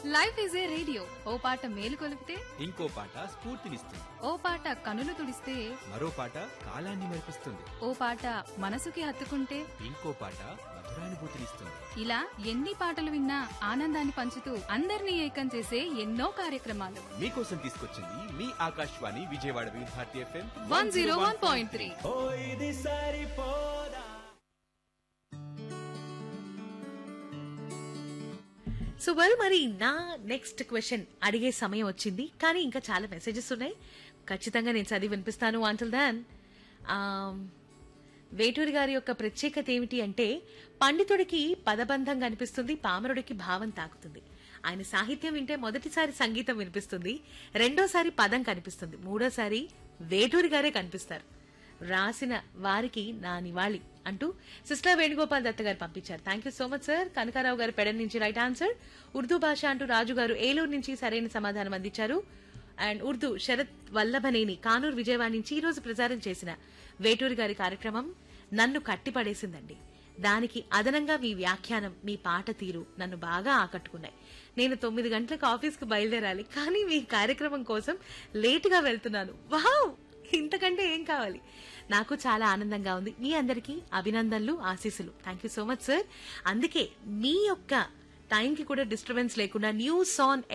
life is a radio ఓ పాట మేలు కొలిపితే ఇంకో పాట స్ఫూర్తినిస్తుంది ఓ పాట కనులు తుడిస్తే మరో పాట కాలాన్ని మరిపిస్తుంది ఓ పాట మనసుకి హత్తుకుంటే ఇంకో పాట మధురానుభూతినిస్తుంది ఇలా ఎన్ని పాటలు విన్నా ఆనందాన్ని పంచుతూ అందరినీ ఏకం చేసే ఎన్నో కార్యక్రమాలు మీకోసం తీసుకొచ్చింది మీ Akashvani Vijayawada Vividh Bharati FM one zero one point three so well మరి నా నెక్స్ట్ క్వశ్చన్ అడిగే సమయం వచ్చింది కానీ ఇంకా చాలా మెసేజెస్ ఉన్నాయి ఖచ్చితంగా నేను చదివి వినిపిస్తాను అంటల్ దాన్ వేటూరి గారి యొక్క ప్రత్యేకత ఏమిటి అంటే పండితుడికి పదబంధం కనిపిస్తుంది పామరుడికి భావం తాకుతుంది ఆయన సాహిత్యం వింటే మొదటిసారి సంగీతం వినిపిస్తుంది రెండోసారి పదం కనిపిస్తుంది మూడోసారి వేటూరి గారే కనిపిస్తారు రాసిన వారికి నా నివాళి అంటూ సిస్టర్ వేణుగోపాల్ దత్త గారు పంపించారు thank you so much sir Kanakarao గారు పెడన్ నుంచి రైట్ ఆన్సర్ ఉర్దూ భాష అంటూ రాజు గారు ఏలూరు నుంచి సరైన సమాధానం అందించారు అండ్ ఉర్దూ శరత్ వల్లభనేని కానూరు విజయవాడ నుంచి ఈ రోజు ప్రచారం చేసిన వేటూరి గారి కార్యక్రమం నన్ను కట్టిపడేసిందండి దానికి అదనంగా మీ వ్యాఖ్యానం మీ పాట తీరు నన్ను బాగా ఆకట్టుకున్నాయి నేను తొమ్మిది గంటలకు ఆఫీస్కి బయలుదేరాలి కానీ మీ కార్యక్రమం కోసం లేటుగా వెళ్తున్నాను వావ్ ఇంతకంటే ఏం కావాలి నాకు చాలా ఆనందంగా ఉంది మీ అందరికీ అభినందనలు ఆశీస్సులు thank you so much sir అందుకే మీ యొక్క టైంకి కూడా డిస్టర్బెన్స్ లేకుండా న్యూస్ ఆన్